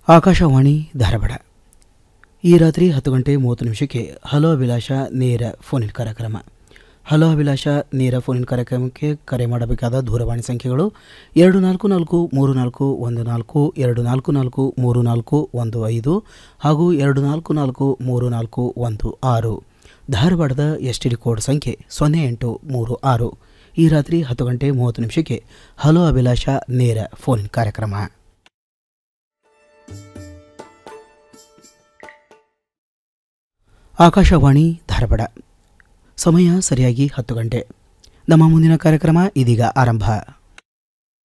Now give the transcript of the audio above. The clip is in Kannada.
ಆಕಾಶವಾಣಿ ಧಾರವಾಡ ಈ ರಾತ್ರಿ ಹತ್ತು ಗಂಟೆ ಮೂವತ್ತು ನಿಮಿಷಕ್ಕೆ ಹಲೋ ಅಭಿಲಾಷ ನೇರ ಫೋನಿನ್ ಕಾರ್ಯಕ್ರಮ ಹಲೋ ಅಭಿಲಾಷ ನೇರ ಫೋನಿನ್ ಕಾರ್ಯಕ್ರಮಕ್ಕೆ ಕರೆ ಮಾಡಬೇಕಾದ ದೂರವಾಣಿ ಸಂಖ್ಯೆಗಳು ಎರಡು ನಾಲ್ಕು ನಾಲ್ಕು ಮೂರು ನಾಲ್ಕು ಒಂದು ನಾಲ್ಕು ಎರಡು ನಾಲ್ಕು ನಾಲ್ಕು ಮೂರು ನಾಲ್ಕು ಒಂದು ಐದು ಹಾಗೂ ಎರಡು ನಾಲ್ಕು ನಾಲ್ಕು ಮೂರು ನಾಲ್ಕು ಒಂದು ಆರು ಧಾರವಾಡದ ಎಸ್ ಟಿ ಡಿ ಕೋಡ್ ಸಂಖ್ಯೆ ಸೊನ್ನೆ ಎಂಟು ಮೂರು ಆರು ಈ ರಾತ್ರಿ ಹತ್ತು ಗಂಟೆ ಮೂವತ್ತು ನಿಮಿಷಕ್ಕೆ ಹಲೋ ಅಭಿಲಾಷ ನೇರ ಫೋನಿನ್ ಕಾರ್ಯಕ್ರಮ ಆಕಾಶವಾಣಿ ಧಾರವಾಡ ಸಮಯ ಸರಿಯಾಗಿ ಹತ್ತು ಗಂಟೆ ನಮ್ಮ ಮುಂದಿನ ಕಾರ್ಯಕ್ರಮ ಇದೀಗ ಆರಂಭ